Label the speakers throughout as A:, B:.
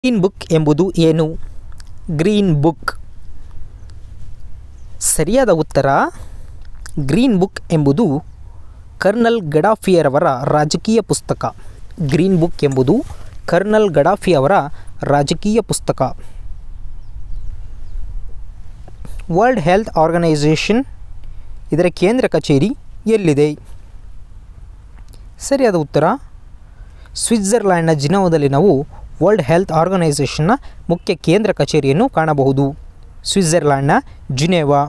A: green book ಎಂಬುದು ಏನು green book ಸರಿಯಾದ ಉತ್ತರ ಗ್ರೀನ್ ಬುಕ್ ಎಂಬುದು ಕರ್ನಲ್ ಗಡಾಫಿಯರವರ ರಾಜಕೀಯ ಪುಸ್ತಕ ಗ್ರೀನ್ ಬುಕ್ ಎಂಬುದು ಕರ್ನಲ್ ಗಡಾಫಿಯವರ ರಾಜಕೀಯ ಪುಸ್ತಕ ವರ್ಲ್ಡ್ ಹೆಲ್ತ್ ಆರ್ಗನೈಸೇಷನ್ ಇದರ ಕೇಂದ್ರ ಕಚೇರಿ ಎಲ್ಲಿದೆ ಸರಿಯಾದ ಉತ್ತರ ಸ್ವಿಟ್ಜರ್ಲ್ಯಾಂಡ್ನ ಜಿನೋದಲ್ಲಿ ನಾವು ವರ್ಲ್ಡ್ ಹೆಲ್ತ್ ಆರ್ಗನೈಸೇಷನ್ನ ಮುಖ್ಯ ಕೇಂದ್ರ ಕಚೇರಿಯನ್ನು ಕಾಣಬಹುದು ಸ್ವಿಟ್ಜರ್ಲ್ಯಾಂಡ್ನ Geneva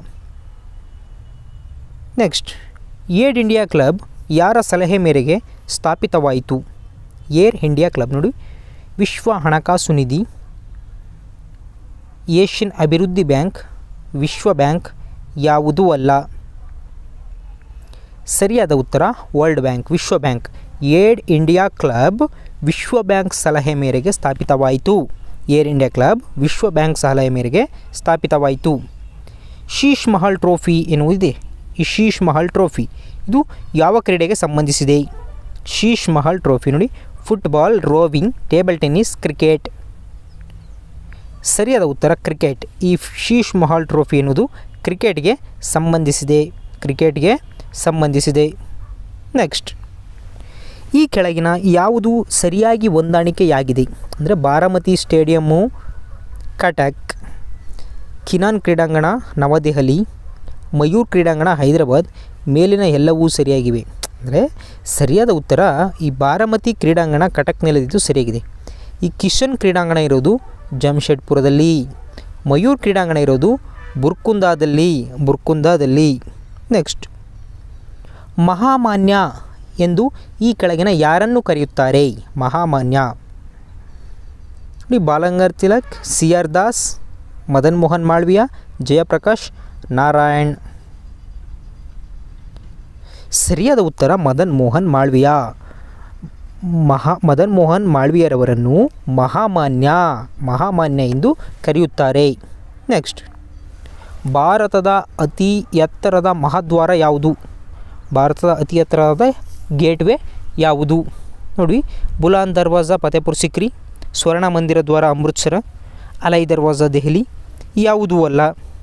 A: next Air India club ಯಾರ ಸಲಹೆ ಮೇರೆಗೆ ಸ್ಥಾಪಿತವಾಯಿತು ಏರ್ ಇಂಡಿಯಾ ಕ್ಲಬ್ ನೋಡಿ ವಿಶ್ವ ಹಣಕಾಸು ನಿಧಿ ಏಷ್ಯನ್ ಅಭಿವೃದ್ಧಿ ಬ್ಯಾಂಕ್ ವಿಶ್ವ ಬ್ಯಾಂಕ್ ಯಾವುದೂ ಅಲ್ಲ ಸರಿಯಾದ ಉತ್ತರ ವರ್ಲ್ಡ್ ಬ್ಯಾಂಕ್ ವಿಶ್ವ ಬ್ಯಾಂಕ್ ಏಡ್ ಇಂಡಿಯಾ ಕ್ಲಬ್ ವಿಶ್ವ ಬ್ಯಾಂಕ್ ಸಲಹೆ ಮೇರೆಗೆ ಸ್ಥಾಪಿತವಾಯಿತು ಏರ್ ಇಂಡಿಯಾ ಕ್ಲಬ್ ವಿಶ್ವ ಬ್ಯಾಂಕ್ ಸಲಹೆ ಮೇರೆಗೆ ಸ್ಥಾಪಿತವಾಯಿತು ಶೀಶ್ ಮಹಲ್ ಟ್ರೋಫಿ ಎನ್ನುವುದಿದೆ ಈ ಶೀಶ್ ಮಹಲ್ ಟ್ರೋಫಿ ಇದು ಯಾವ ಕ್ರೀಡೆಗೆ ಸಂಬಂಧಿಸಿದೆ ಶೀಶ್ ಮಹಲ್ ಟ್ರೋಫಿ ನೋಡಿ football rowing table tennis cricket ಸರಿಯಾದ ಉತ್ತರ ಕ್ರಿಕೆಟ್ ಈ ಶೀಶ್ ಮಹಲ್ ಟ್ರೋಫಿ ಎನ್ನುವುದು ಕ್ರಿಕೆಟ್ಗೆ ಸಂಬಂಧಿಸಿದೆ ಕ್ರಿಕೆಟ್ಗೆ ಸಂಬಂಧಿಸಿದೆ ನೆಕ್ಸ್ಟ್ ಈ ಕೆಳಗಿನ ಯಾವುದು ಸರಿಯಾಗಿ ಹೊಂದಾಣಿಕೆಯಾಗಿದೆ ಅಂದರೆ ಬಾರಾಮತಿ ಸ್ಟೇಡಿಯಮ್ಮು ಕಟಕ್ ಕಿನಾನ್ ಕ್ರೀಡಾಂಗಣ ನವದೆಹಲಿ ಮಯೂರ್ ಕ್ರೀಡಾಂಗಣ ಹೈದರಾಬಾದ್ ಮೇಲಿನ ಎಲ್ಲವೂ ಸರಿಯಾಗಿವೆ ಅಂದರೆ ಸರಿಯಾದ ಉತ್ತರ ಈ ಬಾರಾಮತಿ ಕ್ರೀಡಾಂಗಣ ಕಟಕ್ನಲ್ಲಿದ್ದು ಸರಿಯಾಗಿದೆ ಈ ಕಿಶನ್ ಕ್ರೀಡಾಂಗಣ ಇರೋದು ಜಮ್ಶೆಡ್ಪುರದಲ್ಲಿ ಮಯೂರ್ ಕ್ರೀಡಾಂಗಣ ಇರೋದು ಬುರ್ಕುಂದಾದಲ್ಲಿ ಬುರ್ಕುಂದಾದಲ್ಲಿ ನೆಕ್ಸ್ಟ್ ಮಹಾಮಾನ್ಯ ಎಂದು ಈ ಕೆಳಗಿನ ಯಾರನ್ನು ಕರೆಯುತ್ತಾರೆ ಮಹಾಮಾನ್ಯ ನೋಡಿ ಬಾಲಂಗರ್ ತಿಲಕ್ ಸಿ ಆರ್ ದಾಸ್ ಮದನ್ ಮೋಹನ್ ಮಾಳ್ವಿಯ ಜಯಪ್ರಕಾಶ್ ನಾರಾಯಣ್ ಸರಿಯಾದ ಉತ್ತರ ಮದನ್ ಮೋಹನ್ ಮಾಳ್ವಿಯ ಮಹಾ ಮದನ್ ಮೋಹನ್ ಮಾಳ್ವಿಯರವರನ್ನು ಮಹಾಮಾನ್ಯ ಮಹಾಮಾನ್ಯ ಎಂದು ಕರೆಯುತ್ತಾರೆ ನೆಕ್ಸ್ಟ್ ಭಾರತದ ಅತಿ ಎತ್ತರದ ಮಹಾದ್ವಾರ ಯಾವುದು ಭಾರತದ ಅತಿ ಎತ್ತರದ ಗೇಟ್ವೇ ಯಾವುದು ನೋಡಿ ಬುಲಾನ್ ದರ್ವಾಜಾ ಫತೇಪುರ್ ಸಿಕ್ರಿ ಸ್ವರ್ಣ ಮಂದಿರ ದ್ವಾರ ಅಮೃತ್ಸರ ಅಲೈ ದರ್ವಾಜಾ ದೆಹಲಿ ಯಾವುದೂ ಅಲ್ಲ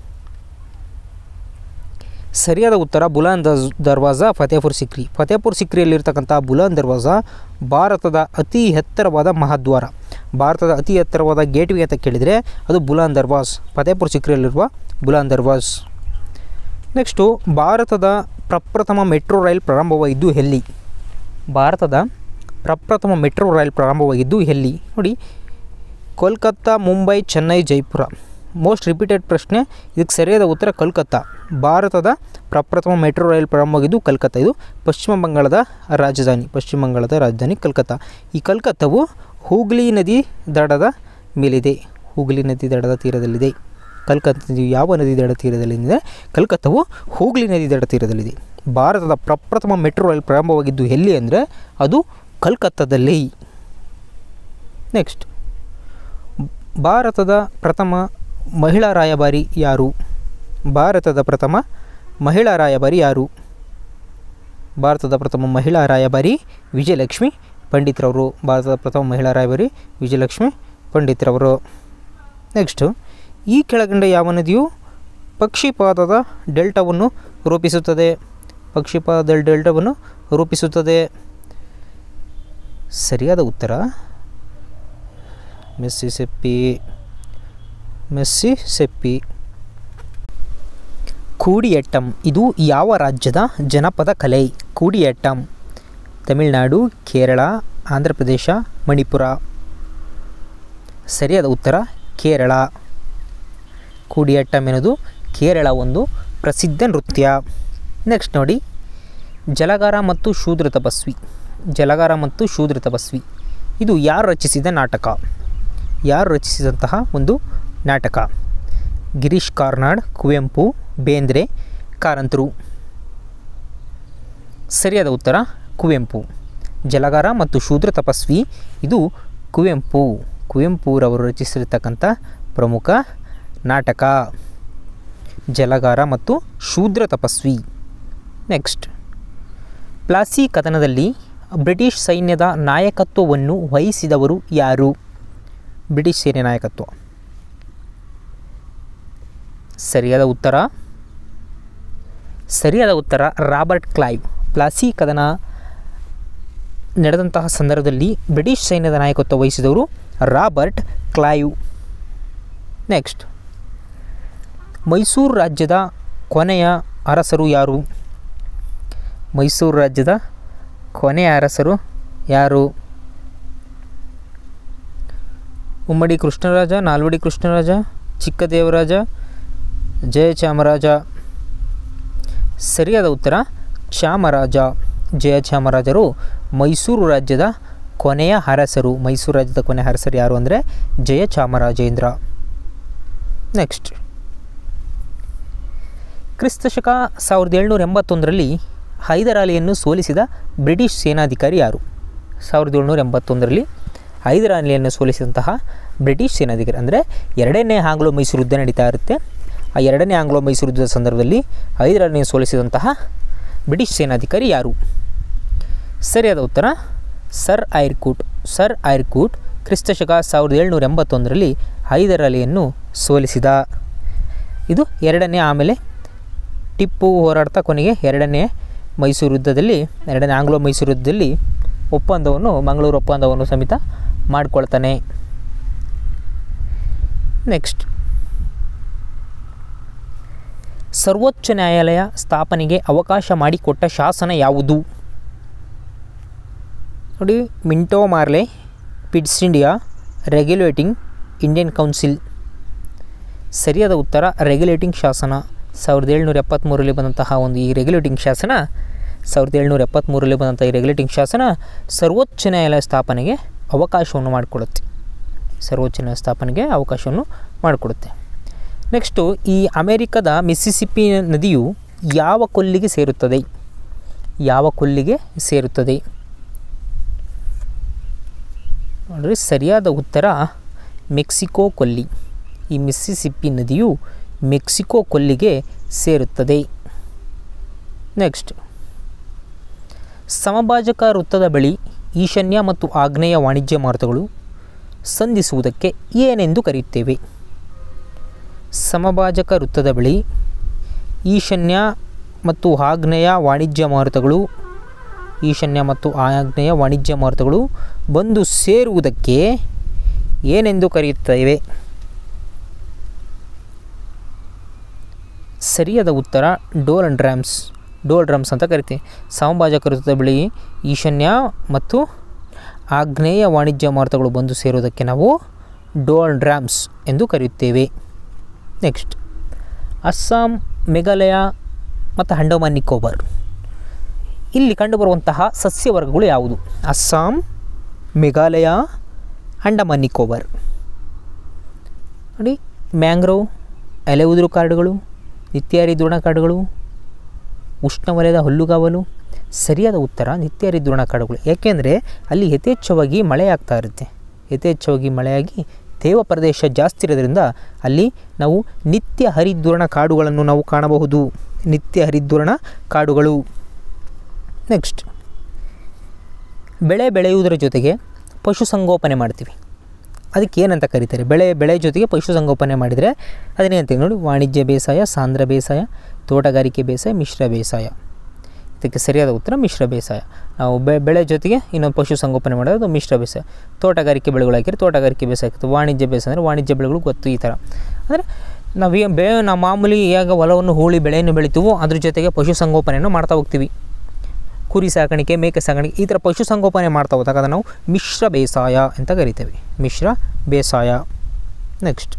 A: ಸರಿಯಾದ ಉತ್ತರ ಬುಲಾನ್ ದಜ್ ದರ್ವಾಜಾ ಫತೇಪುರ್ ಸಿಕ್ರಿ ಫತೇಪುರ್ ಸಿಕ್ರಿಯಲ್ಲಿರ್ತಕ್ಕಂಥ ಬುಲಾನ್ ದರ್ವಾಜಾ ಭಾರತದ ಅತಿ ಎತ್ತರವಾದ ಮಹಾದ್ವಾರ ಭಾರತದ ಅತಿ ಎತ್ತರವಾದ ಗೇಟ್ವೇ ಅಂತ ಕೇಳಿದರೆ ಅದು ಬುಲಾನ್ ದರ್ವಾಜ್ ಫತೇಪುರ್ ಸಿಕ್ರಿಯಲ್ಲಿರುವ ಬುಲಾನ್ ದರ್ವಾಜ್ ನೆಕ್ಸ್ಟು ಭಾರತದ ಪ್ರಪ್ರಥಮ ಮೆಟ್ರೋ ರೈಲ್ ಪ್ರಾರಂಭವಾಗಿದ್ದು ಎಲ್ಲಿ ಭಾರತದ ಪ್ರಪ್ರಥಮ ಮೆಟ್ರೋ ರೈಲ್ ಪ್ರಾರಂಭವಾಗಿದ್ದು ಎಲ್ಲಿ ನೋಡಿ ಕೋಲ್ಕತ್ತಾ ಮುಂಬೈ ಚೆನ್ನೈ ಜೈಪುರ ಮೋಸ್ಟ್ ರಿಪೀಟೆಡ್ ಪ್ರಶ್ನೆ ಇದಕ್ಕೆ ಸರಿಯಾದ ಉತ್ತರ ಕಲ್ಕತ್ತಾ ಭಾರತದ ಪ್ರಪ್ರಥಮ ಮೆಟ್ರೋ ರೈಲ್ ಪ್ರಾರಂಭವಾಗಿದ್ದು ಕಲ್ಕತ್ತಾ ಇದು ಪಶ್ಚಿಮ ಬಂಗಾಳದ ರಾಜಧಾನಿ ಪಶ್ಚಿಮ ಬಂಗಾಳದ ರಾಜಧಾನಿ ಕಲ್ಕತ್ತಾ ಈ ಕಲ್ಕತ್ತಾವು ಹೂಗ್ಲಿ ನದಿ ದಡದ ಮೇಲಿದೆ ಹೂಗ್ಲಿ ನದಿ ದಡದ ತೀರದಲ್ಲಿದೆ ಕಲ್ಕತ್ತಾ ನದಿಯು ಯಾವ ನದಿ ದಡ ತೀರದಲ್ಲಿದೆ ಕಲ್ಕತ್ತಾವು ಹೂಗ್ಲಿ ನದಿ ದಡ ತೀರದಲ್ಲಿದೆ ಭಾರತದ ಪ್ರಪ್ರಥಮ ಮೆಟ್ರೋ ರೈಲ್ ಪ್ರಾರಂಭವಾಗಿದ್ದು ಎಲ್ಲಿ ಅಂದರೆ ಅದು ಕಲ್ಕತ್ತಾದಲ್ಲಿ ನೆಕ್ಸ್ಟ್ ಭಾರತದ ಪ್ರಥಮ ಮಹಿಳಾ ರಾಯಭಾರಿ ಯಾರು ಭಾರತದ ಪ್ರಥಮ ಮಹಿಳಾ ರಾಯಭಾರಿ ಯಾರು ಭಾರತದ ಪ್ರಥಮ ಮಹಿಳಾ ರಾಯಭಾರಿ ವಿಜಯಲಕ್ಷ್ಮಿ ಪಂಡಿತ್ರವರು ಭಾರತದ ಪ್ರಥಮ ಮಹಿಳಾ ರಾಯಭಾರಿ ವಿಜಯಲಕ್ಷ್ಮಿ ಪಂಡಿತ್ರವರು ನೆಕ್ಸ್ಟು ಈ ಕೆಳಗಂಡ ಯಾವ ನದಿಯು ಪಕ್ಷಿಪಾದದ ಡೆಲ್ಟಾವನ್ನು ರೂಪಿಸುತ್ತದೆ ಪಕ್ಷಿಪಾದದ ಡೆಲ್ಟಾವನ್ನು ರೂಪಿಸುತ್ತದೆ ಸರಿಯಾದ ಉತ್ತರ ಮೆಸ್ಸಿಸೆಪ್ಪಿ ಮೆಸ್ಸಿಸೆಪ್ಪಿ ಕೂಡಿಯಟ್ಟಂ ಇದು ಯಾವ ರಾಜ್ಯದ ಜನಪದ ಕಲೆ ಕೂಡಿಯಟ್ಟಂ ತಮಿಳುನಾಡು ಕೇರಳ ಆಂಧ್ರ ಪ್ರದೇಶ ಮಣಿಪುರ ಸರಿಯಾದ ಉತ್ತರ ಕೇರಳ ಕೂಡಿಯಟ್ಟಂ ಎನ್ನುವುದು ಕೇರಳ ಒಂದು ಪ್ರಸಿದ್ಧ ನೃತ್ಯ ನೆಕ್ಸ್ಟ್ ನೋಡಿ ಜಲಗಾರ ಮತ್ತು ಶೂದ್ರ ತಪಸ್ವಿ ಜಲಗಾರ ಮತ್ತು ಶೂದ್ರ ತಪಸ್ವಿ ಇದು ಯಾರು ರಚಿಸಿದ ನಾಟಕ ಯಾರು ರಚಿಸಿದಂತಹ ಒಂದು ನಾಟಕ ಗಿರೀಶ್ ಕಾರ್ನಾಡ್ ಕುವೆಂಪು ಬೇಂದ್ರೆ ಕಾರಂತರು ಸರಿಯಾದ ಉತ್ತರ ಕುವೆಂಪು ಜಲಗಾರ ಮತ್ತು ಶೂದ್ರ ತಪಸ್ವಿ ಇದು ಕುವೆಂಪು ಕುವೆಂಪುರವರು ರಚಿಸಿರ್ತಕ್ಕಂಥ ಪ್ರಮುಖ ನಾಟಕ ಜಲಗಾರ ಮತ್ತು ಶೂದ್ರ ತಪಸ್ವಿ ನೆಕ್ಸ್ಟ್ ಪ್ಲಾಸಿ ಕದನದಲ್ಲಿ ಬ್ರಿಟಿಷ್ ಸೈನ್ಯದ ನಾಯಕತ್ವವನ್ನು ವಹಿಸಿದವರು ಯಾರು ಬ್ರಿಟಿಷ್ ಸೇನೆ ನಾಯಕತ್ವ ಸರಿಯಾದ ಉತ್ತರ ಸರಿಯಾದ ಉತ್ತರ ರಾಬರ್ಟ್ ಕ್ಲೈವ್ ಪ್ಲಾಸಿ ಕದನ ನಡೆದಂತಹ ಸಂದರ್ಭದಲ್ಲಿ ಬ್ರಿಟಿಷ್ ಸೈನ್ಯದ ನಾಯಕತ್ವ ವಹಿಸಿದವರು ರಾಬರ್ಟ್ ಕ್ಲೈವ್ ನೆಕ್ಸ್ಟ್ ಮೈಸೂರು ರಾಜ್ಯದ ಕೊನೆಯ ಅರಸರು ಯಾರು ಮೈಸೂರು ರಾಜ್ಯದ ಕೊನೆಯ ಅರಸರು ಯಾರು ಉಮ್ಮಡಿ ಕೃಷ್ಣರಾಜ ನಾಲ್ವಡಿ ಕೃಷ್ಣರಾಜ ಚಿಕ್ಕದೇವರಾಜ ಜಯಚಾಮರಾಜ ಸರಿಯಾದ ಉತ್ತರ ಚಾಮರಾಜ ಜಯಚಾಮರಾಜರು ಮೈಸೂರು ರಾಜ್ಯದ ಕೊನೆಯ ಅರಸರು ಮೈಸೂರು ರಾಜ್ಯದ ಕೊನೆಯ ಅರಸರು ಯಾರು ಅಂದರೆ ಜಯಚಾಮರಾಜೇಂದ್ರ ನೆಕ್ಸ್ಟ್ ಕ್ರಿಸ್ತಶಕ ಸಾವಿರದ ಏಳ್ನೂರ ಎಂಬತ್ತೊಂದರಲ್ಲಿ ಹೈದರಾಲಿಯನ್ನು ಸೋಲಿಸಿದ ಬ್ರಿಟಿಷ್ ಸೇನಾಧಿಕಾರಿ ಯಾರು ಸಾವಿರದ ಏಳ್ನೂರ ಎಂಬತ್ತೊಂದರಲ್ಲಿ ಹೈದರಾಲಿಯನ್ನು ಸೋಲಿಸಿದಂತಹ ಬ್ರಿಟಿಷ್ ಸೇನಾಧಿಕಾರಿ ಅಂದರೆ ಎರಡನೇ ಆಂಗ್ಲೋ ಮೈಸೂರು ಯುದ್ಧ ನಡೀತಾ ಇರುತ್ತೆ ಆ ಎರಡನೇ ಆಂಗ್ಲೋ ಮೈಸೂರು ಯುದ್ಧದ ಸಂದರ್ಭದಲ್ಲಿ ಹೈದರಾಲಿಯನ್ನು ಸೋಲಿಸಿದಂತಹ ಬ್ರಿಟಿಷ್ ಸೇನಾಧಿಕಾರಿ ಯಾರು ಸರಿಯಾದ ಉತ್ತರ ಸರ್ ಐರ್ಕೂಟ್ ಸರ್ ಐರ್ಕೂಟ್ ಕ್ರಿಸ್ತಶಕ ಸಾವಿರದ ಏಳ್ನೂರ ಎಂಬತ್ತೊಂದರಲ್ಲಿ ಹೈದರಾಲಿಯನ್ನು ಸೋಲಿಸಿದ ಇದು ಎರಡನೇ ಆಮೇಲೆ ಟಿಪ್ಪು ಹೋರಾಡ್ತಾ ಕೊನೆಗೆ ಎರಡನೇ ಮೈಸೂರು ಯುದ್ಧದಲ್ಲಿ ಎರಡನೇ ಆಂಗ್ಲೋ ಮೈಸೂರು ಯುದ್ಧದಲ್ಲಿ ಒಪ್ಪಂದವನ್ನು ಮಂಗಳೂರು ಒಪ್ಪಂದವನ್ನು ಸಮೇತ ಮಾಡಿಕೊಳ್ತಾನೆ ನೆಕ್ಸ್ಟ್ ಸರ್ವೋಚ್ಚ ನ್ಯಾಯಾಲಯ ಸ್ಥಾಪನೆಗೆ ಅವಕಾಶ ಮಾಡಿಕೊಟ್ಟ ಶಾಸನ ಯಾವುದು ನೋಡಿ Minto Morley Pitt's India regulating Indian council ಸರಿಯಾದ ಉತ್ತರ ರೆಗ್ಯುಲೇಟಿಂಗ್ ಶಾಸನ ಸಾವಿರದ ಏಳ್ನೂರ ಎಪ್ಪತ್ತ್ಮೂರರಲ್ಲಿ ಬಂದಂತಹ ಒಂದು ಈ ರೆಗ್ಯುಲೇಟಿಂಗ್ ಶಾಸನ ಸಾವಿರದ ಏಳ್ನೂರ ಎಪ್ಪತ್ತ್ಮೂರರಲ್ಲಿ ಬಂದಂಥ ಈ ರೆಗ್ಯುಲೇಟಿಂಗ್ ಶಾಸನ ಸರ್ವೋಚ್ಚ ನ್ಯಾಯಾಲಯ ಸ್ಥಾಪನೆಗೆ ಅವಕಾಶವನ್ನು ಮಾಡಿಕೊಡುತ್ತೆ ಸರ್ವೋಚ್ಚ ನ್ಯಾಯಾಲಯ ಸ್ಥಾಪನೆಗೆ ಅವಕಾಶವನ್ನು ಮಾಡಿಕೊಡುತ್ತೆ ನೆಕ್ಸ್ಟು ಈ ಅಮೇರಿಕದ ಮಿಸ್ಸಿಸಿಪ್ಪಿ ನದಿಯು ಯಾವ ಕೊಲ್ಲಿಗೆ ಸೇರುತ್ತದೆ ಯಾವ ಕೊಲ್ಲಿಗೆ ಸೇರುತ್ತದೆ ನೋಡ್ರಿ ಸರಿಯಾದ ಉತ್ತರ ಮೆಕ್ಸಿಕೋ ಕೊಲ್ಲಿ ಈ ಮಿಸ್ಸಿಸಿಪ್ಪಿ ನದಿಯು ಮೆಕ್ಸಿಕೋ ಕೊಲ್ಲಿಗೆ ಸೇರುತ್ತದೆ ನೆಕ್ಸ್ಟ್ ಸಮಭಾಜಕ ವೃತ್ತದ ಬಳಿ ಈಶಾನ್ಯ ಮತ್ತು ಆಗ್ನೇಯ ವಾಣಿಜ್ಯ ಮಾರುತಗಳು ಸಂಧಿಸುವುದಕ್ಕೆ ಏನೆಂದು ಕರೆಯುತ್ತೇವೆ ಸಮಭಾಜಕ ವೃತ್ತದ ಬಳಿ ಈಶಾನ್ಯ ಮತ್ತು ಆಗ್ನೇಯ ವಾಣಿಜ್ಯ ಮಾರುತಗಳು ಈಶಾನ್ಯ ಮತ್ತು ಆಗ್ನೇಯ ವಾಣಿಜ್ಯ ಮಾರುತಗಳು ಬಂದು ಸೇರುವುದಕ್ಕೆ ಏನೆಂದು ಕರೆಯುತ್ತೇವೆ ಸರಿಯಾದ ಉತ್ತರ doldrums doldrums ಅಂತ ಕರಿತೀವಿ ಸಮಭಾಜಕ ವೃತ್ತದ ಬಳಿ ಈಶಾನ್ಯ ಮತ್ತು ಆಗ್ನೇಯ ವಾಣಿಜ್ಯ ಮಾರುತಗಳು ಬಂದು ಸೇರುವುದಕ್ಕೆ ನಾವು ಡೋಲ್ ಡ್ರಮ್ಸ್ ಎಂದು ಕರೆಯುತ್ತೇವೆ ನೆಕ್ಸ್ಟ್ ಅಸ್ಸಾಂ ಮೇಘಾಲಯ ಮತ್ತು ಅಂಡಮಾನ್ ನಿಕೋಬಾರ್ ಇಲ್ಲಿ ಕಂಡುಬರುವಂತಹ ಸಸ್ಯವರ್ಗಗಳು ಯಾವುದು ಅಸ್ಸಾಂ ಮೇಘಾಲಯ ಅಂಡಮಾನ್ ನಿಕೋಬಾರ್ ನೋಡಿ ಮ್ಯಾಂಗ್ರೋವ್ ಎಲೆ ಉದುರು ಕಾಡುಗಳು ನಿತ್ಯಹರಿದ್ವರ್ಣ ಕಾಡುಗಳು ಉಷ್ಣವಲಯದ ಹುಲ್ಲುಗಾವಲು ಸರಿಯಾದ ಉತ್ತರ ನಿತ್ಯಹರಿದ್ವರ್ಣ ಕಾಡುಗಳು ಏಕೆಂದರೆ ಅಲ್ಲಿ ಯಥೇಚ್ಛವಾಗಿ ಮಳೆ ಆಗ್ತಾ ಇರುತ್ತೆ ಯಥೇಚ್ಛವಾಗಿ ಮಳೆಯಾಗಿ ತೇವ ಪ್ರದೇಶ ಜಾಸ್ತಿ ಇರೋದ್ರಿಂದ ಅಲ್ಲಿ ನಾವು ನಿತ್ಯ ಹರಿದ್ವರ್ಣ ಕಾಡುಗಳನ್ನು ನಾವು ಕಾಣಬಹುದು ನಿತ್ಯ ಹರಿದ್ವರ್ಣ ಕಾಡುಗಳು ನೆಕ್ಸ್ಟ್ ಬೆಳೆ ಬೆಳೆಯುವುದರ ಜೊತೆಗೆ ಪಶುಸಂಗೋಪನೆ ಮಾಡ್ತೀವಿ ಅದಕ್ಕೆ ಏನಂತ ಕರೀತಾರೆ ಬೆಳೆ ಬೆಳೆ ಜೊತೆಗೆ ಪಶುಸಂಗೋಪನೆ ಮಾಡಿದರೆ ಅದನ್ನೇಂತೀವಿ ನೋಡಿ ವಾಣಿಜ್ಯ ಬೇಸಾಯ ಸಾಂದ್ರ ಬೇಸಾಯ ತೋಟಗಾರಿಕೆ ಬೇಸಾಯ ಮಿಶ್ರ ಬೇಸಾಯ ಇದಕ್ಕೆ ಸರಿಯಾದ ಉತ್ತರ ಮಿಶ್ರ ಬೇಸಾಯ ನಾವು ಬೆ ಬೆಳೆ ಜೊತೆಗೆ ಇನ್ನೊಂದು ಪಶುಸಂಗೋಪನೆ ಮಾಡೋದು ಮಿಶ್ರ ಬೇಸಾಯ ತೋಟಗಾರಿಕೆ ಬೆಳೆಗಳು ಹಾಕಿದ್ರೆ ತೋಟಗಾರಿಕೆ ಬೇಸಾಯ ಆಗ್ತದೆ ವಾಣಿಜ್ಯ ಬೇಸಾಯ ಅಂದರೆ ವಾಣಿಜ್ಯ ಬೆಳೆಗಳು ಗೊತ್ತು ಈ ಥರ ಅಂದರೆ ನಾವು ಏ ಬೇ ನಾವು ಮಾಮೂಲಿ ಹೇಗೆ ಹೊಲವನ್ನು ಹೂಳಿ ಬೆಳೆಯನ್ನು ಬೆಳಿತೀವೋ ಅದ್ರ ಜೊತೆಗೆ ಪಶುಸಂಗೋಪನೆಯನ್ನು ಮಾಡ್ತಾ ಹೋಗ್ತೀವಿ ಕುರಿ ಸಾಕಾಣಿಕೆ ಮೇಕೆ ಸಾಕಾಣಿಕೆ ಈ ಥರ ಪಶುಸಂಗೋಪನೆ ಮಾಡ್ತಾ ಹೋದಾಗ ಅದನ್ನು ನಾವು ಮಿಶ್ರ ಬೇಸಾಯ ಅಂತ ಕರಿತೇವೆ ಮಿಶ್ರ ಬೇಸಾಯ ನೆಕ್ಸ್ಟ್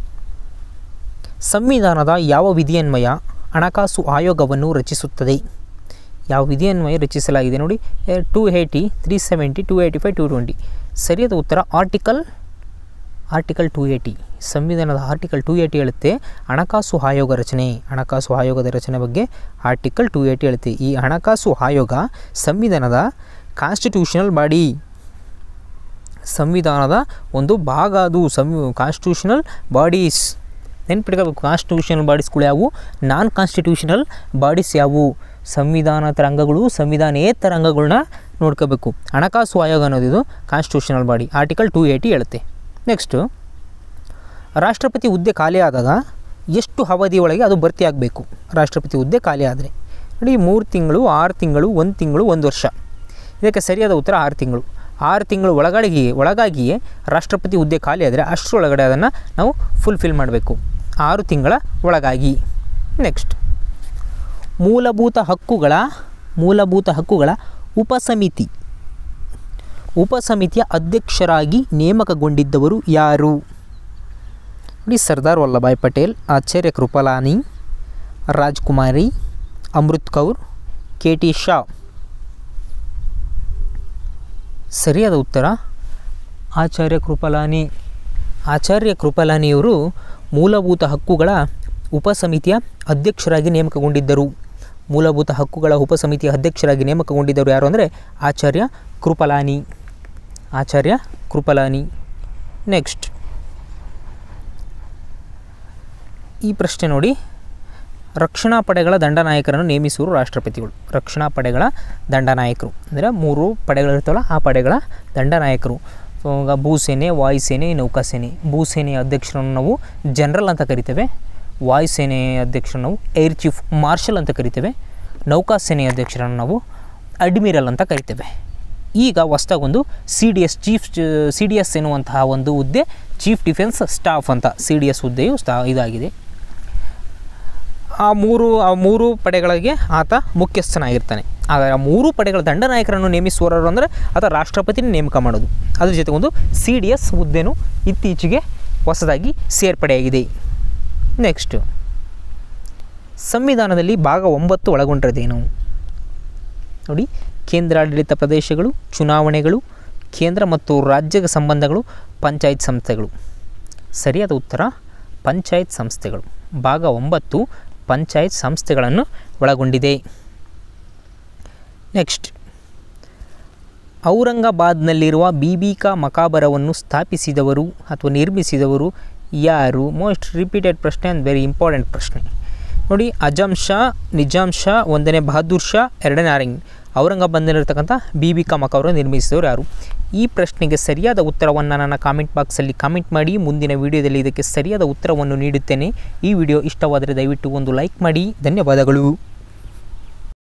A: ಸಂವಿಧಾನದ ಯಾವ ವಿಧಿಯನ್ವಯ ಹಣಕಾಸು ಆಯೋಗವನ್ನು ರಚಿಸುತ್ತದೆ ಯಾವ ವಿಧಿಯನ್ವಯ ರಚಿಸಲಾಗಿದೆ ನೋಡಿ two eighty three seventy two eighty five two twenty ಸರಿಯಾದ ಉತ್ತರ ಆರ್ಟಿಕಲ್ ಆರ್ಟಿಕಲ್ ಟೂ ಏಯ್ಟಿ ಸಂವಿಧಾನದ ಆರ್ಟಿಕಲ್ ಟೂ ಏಯ್ಟಿ ಹೇಳುತ್ತೆ ಹಣಕಾಸು ಆಯೋಗ ರಚನೆ ಹಣಕಾಸು ಆಯೋಗದ ರಚನೆ ಬಗ್ಗೆ ಆರ್ಟಿಕಲ್ ಟೂ ಏಯ್ಟಿ ಹೇಳುತ್ತೆ ಈ ಹಣಕಾಸು ಆಯೋಗ ಸಂವಿಧಾನದ ಕಾನ್ಸ್ಟಿಟ್ಯೂಷನಲ್ ಬಾಡಿ ಸಂವಿಧಾನದ ಒಂದು ಭಾಗ ಅದು ಸಂವಿ ಕಾನ್ಸ್ಟಿಟ್ಯೂಷನಲ್ ಬಾಡೀಸ್ ನೆನ್ಪಿಟ್ಕೋಬೇಕು ಕಾನ್ಸ್ಟಿಟ್ಯೂಷನಲ್ ಬಾಡೀಸ್ಗಳು ಯಾವುವು ನಾನ್ ಕಾನ್ಸ್ಟಿಟ್ಯೂಷನಲ್ ಬಾಡೀಸ್ ಯಾವುವು ಸಂವಿಧಾನೇತರ ಅಂಗಗಳು ಸಂವಿಧಾನೇತರ ಅಂಗಗಳನ್ನ ನೋಡ್ಕೋಬೇಕು ಹಣಕಾಸು ಆಯೋಗ ಅನ್ನೋದು ಇದು constitutional body article two eighty ಹೇಳುತ್ತೆ ನೆಕ್ಸ್ಟು ರಾಷ್ಟ್ರಪತಿ ಹುದ್ದೆ ಖಾಲಿ ಆದಾಗ ಎಷ್ಟು ಅವಧಿ ಒಳಗೆ ಅದು ಭರ್ತಿ ಆಗಬೇಕು ರಾಷ್ಟ್ರಪತಿ ಹುದ್ದೆ ಖಾಲಿ ಆದರೆ ನೋಡಿ ಮೂರು ತಿಂಗಳು ಆರು ತಿಂಗಳು ಒಂದು ತಿಂಗಳು ಒಂದು ವರ್ಷ ಇದಕ್ಕೆ ಸರಿಯಾದ ಉತ್ತರ ಆರು ತಿಂಗಳು ಆರು ತಿಂಗಳು ಒಳಗಡೆಗೆ ಒಳಗಾಗಿಯೇ ರಾಷ್ಟ್ರಪತಿ ಹುದ್ದೆ ಖಾಲಿ ಆದರೆ ಅಷ್ಟರೊಳಗಡೆ ಅದನ್ನು ನಾವು ಫುಲ್ಫಿಲ್ ಮಾಡಬೇಕು ಆರು ತಿಂಗಳ ಒಳಗಾಗಿ ನೆಕ್ಸ್ಟ್ ಮೂಲಭೂತ ಹಕ್ಕುಗಳ ಮೂಲಭೂತ ಹಕ್ಕುಗಳ ಉಪಸಮಿತಿ ಉಪಸಮಿತಿಯ ಅಧ್ಯಕ್ಷರಾಗಿ ನೇಮಕಗೊಂಡಿದ್ದವರು ಯಾರು ನೋಡಿ ಸರ್ದಾರ್ ವಲ್ಲಭಾಯ್ ಪಟೇಲ್ ಆಚಾರ್ಯ ಕೃಪಲಾನಿ ರಾಜ್ಕುಮಾರಿ ಅಮೃತ್ ಕೌರ್ ಕೆ ಟಿ ಶಾ ಸರಿಯಾದ ಉತ್ತರ ಆಚಾರ್ಯ ಕೃಪಲಾನಿ ಆಚಾರ್ಯ ಕೃಪಲಾನಿಯವರು ಮೂಲಭೂತ ಹಕ್ಕುಗಳ ಉಪಸಮಿತಿಯ ಅಧ್ಯಕ್ಷರಾಗಿ ನೇಮಕಗೊಂಡಿದ್ದರು ಮೂಲಭೂತ ಹಕ್ಕುಗಳ ಉಪಸಮಿತಿಯ ಅಧ್ಯಕ್ಷರಾಗಿ ನೇಮಕಗೊಂಡಿದ್ದರು ಯಾರು ಅಂದರೆ ಆಚಾರ್ಯ ಕೃಪಲಾನಿ ಆಚಾರ್ಯ ಕೃಪಲಾನಿ ನೆಕ್ಸ್ಟ್ ಈ ಪ್ರಶ್ನೆ ನೋಡಿ ರಕ್ಷಣಾ ಪಡೆಗಳ ದಂಡನಾಯಕರನ್ನು ನೇಮಿಸುವರು ರಾಷ್ಟ್ರಪತಿಗಳು ರಕ್ಷಣಾ ಪಡೆಗಳ ದಂಡನಾಯಕರು ಅಂದರೆ ಮೂರು ಪಡೆಗಳಿರ್ತಾವಲ್ಲ ಆ ಪಡೆಗಳ ದಂಡನಾಯಕರು ಸೊ ಈಗ ಭೂಸೇನೆ ವಾಯುಸೇನೆ ನೌಕಾಸೇನೆ ಭೂಸೇನೆಯ ಅಧ್ಯಕ್ಷರನ್ನು ನಾವು ಜನರಲ್ ಅಂತ ಕರಿತೇವೆ ವಾಯುಸೇನೆಯ ಅಧ್ಯಕ್ಷರನ್ನು ನಾವು ಏರ್ ಚೀಫ್ ಮಾರ್ಷಲ್ ಅಂತ ಕರಿತೇವೆ ನೌಕಾಸೇನೆಯ ಅಧ್ಯಕ್ಷರನ್ನು ನಾವು ಅಡ್ಮಿರಲ್ ಅಂತ ಕರಿತೇವೆ ಈಗ ಹೊಸ್ದಾಗೊಂದು C D S chief C D S ಎನ್ನುವಂತಹ ಒಂದು ಹುದ್ದೆ ಚೀಫ್ ಡಿಫೆನ್ಸ್ ಸ್ಟಾಫ್ ಅಂತ ಸಿ ಡಿ ಎಸ್ ಹುದ್ದೆಯು ಸ್ಟಾ ಇದಾಗಿದೆ ಆ ಮೂರು ಆ ಮೂರು ಪಡೆಗಳಿಗೆ ಆತ ಮುಖ್ಯಸ್ಥನಾಗಿರ್ತಾನೆ ಆದರೆ ಆ ಮೂರು ಪಡೆಗಳ ದಂಡನಾಯಕರನ್ನು ನೇಮಿಸುವವರು ಅಂದರೆ ಆತ ರಾಷ್ಟ್ರಪತಿನ ನೇಮಕ ಮಾಡೋದು ಅದ್ರ ಜೊತೆ ಒಂದು ಸಿ ಡಿ ಎಸ್ ಹುದ್ದೆನೂ ಇತ್ತೀಚೆಗೆ ಹೊಸದಾಗಿ ಸೇರ್ಪಡೆಯಾಗಿದೆ ನೆಕ್ಸ್ಟು ಸಂವಿಧಾನದಲ್ಲಿ ಭಾಗ ಒಂಬತ್ತು ಒಳಗೊಂಡಿರೋದೇನು ನೋಡಿ ಕೇಂದ್ರಾಡಳಿತ ಪ್ರದೇಶಗಳು ಚುನಾವಣೆಗಳು ಕೇಂದ್ರ ಮತ್ತು ರಾಜ್ಯ ಸಂಬಂಧಗಳು ಪಂಚಾಯತ್ ಸಂಸ್ಥೆಗಳು ಸರಿಯಾದ ಉತ್ತರ ಪಂಚಾಯತ್ ಸಂಸ್ಥೆಗಳು ಭಾಗ ಒಂಬತ್ತು ಪಂಚಾಯತ್ ಸಂಸ್ಥೆಗಳನ್ನು ಒಳಗೊಂಡಿದೆ ನೆಕ್ಸ್ಟ್ ಔರಂಗಾಬಾದ್ನಲ್ಲಿರುವ ಬೀಬಿಕಾ ಮಕಾಬರವನ್ನು ಸ್ಥಾಪಿಸಿದವರು ಅಥವಾ ನಿರ್ಮಿಸಿದವರು ಯಾರು ಮೋಸ್ಟ್ ರಿಪೀಟೆಡ್ ಪ್ರಶ್ನೆ ಆ್ಯಂಡ್ ವೆರಿ ಇಂಪಾರ್ಟೆಂಟ್ ಪ್ರಶ್ನೆ ನೋಡಿ ಅಜಮ್ ಶಾ ನಿಜಾಮ್ ಶಾ ಒಂದನೇ ಬಹದ್ದೂರ್ ಶಾ ಎರಡನೇ ಆರಂಗ್ ಔರಂಗಾಬಾದ್ನಲ್ಲಿರ್ತಕ್ಕಂಥ ಬೀಬಿಕಾ ಮಕಾಬರನ್ನು ನಿರ್ಮಿಸಿದವರು ಯಾರು ಈ ಪ್ರಶ್ನೆಗೆ ಸರಿಯಾದ ಉತ್ತರವನ್ನು ನನ್ನ ಕಾಮೆಂಟ್ ಬಾಕ್ಸಲ್ಲಿ ಕಾಮೆಂಟ್ ಮಾಡಿ ಮುಂದಿನ ವಿಡಿಯೋದಲ್ಲಿ ಇದಕ್ಕೆ ಸರಿಯಾದ ಉತ್ತರವನ್ನು ನೀಡುತ್ತೇನೆ ಈ ವಿಡಿಯೋ ಇಷ್ಟವಾದರೆ ದಯವಿಟ್ಟು ಒಂದು ಲೈಕ್ ಮಾಡಿ ಧನ್ಯವಾದಗಳು